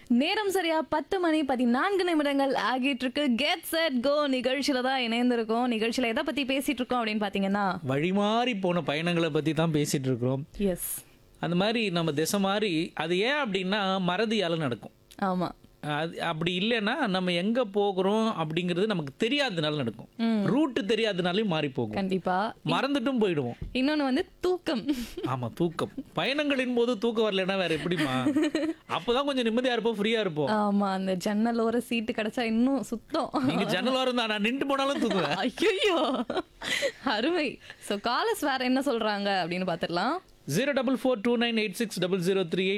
நேரம் சரியா பத்து மணி பதினான்கு நிமிடங்கள் ஆகிட்டு இருக்கு கெட் செட் கோ நிகழ்ச்சியில தான் இணைந்திருக்கோம் நிகழ்ச்சியில எதை பத்தி பேசிட்டு இருக்கோம் அப்படின்னு பாத்தீங்கன்னா வழிமாறி போன பயணங்களை பற்றி தான் பேசிட்டு இருக்கிறோம் எஸ் அந்த மாதிரி நம்ம திசை மாறி அது ஏன் அப்படின்னா மறதியால் நடக்கும் ஆமா அது அப்படி இல்லைன்னா நம்ம எங்கே போகிறோம் அப்படிங்கிறது நமக்கு தெரியாததுனால நடக்கும் ரூட்டு தெரியாததுனாலையும் மாறி போகும் கண்டிப்பா மறந்துட்டும் போயிடுவோம் இன்னொன்னு வந்து தூக்கம் ஆமா தூக்கம் பயணங்களின் போது தூக்கம் வரலைன்னா வேற எப்படிமா அப்பதான் கொஞ்சம் நிம்மதியா இருப்போம் ஃப்ரீயா இருப்போம் ஆமா அந்த ஜன்னலோர சீட்டு கிடைச்சா இன்னும் சுத்தம் நீங்க ஜன்னல் வரும் தான் நான் நின்று போனாலும் தூக்குவேன் ஐயோ அருமை சோ காலஸ் வேற என்ன சொல்றாங்க அப்படின்னு பாத்துடலாம் zero double four two nine eight six double zero three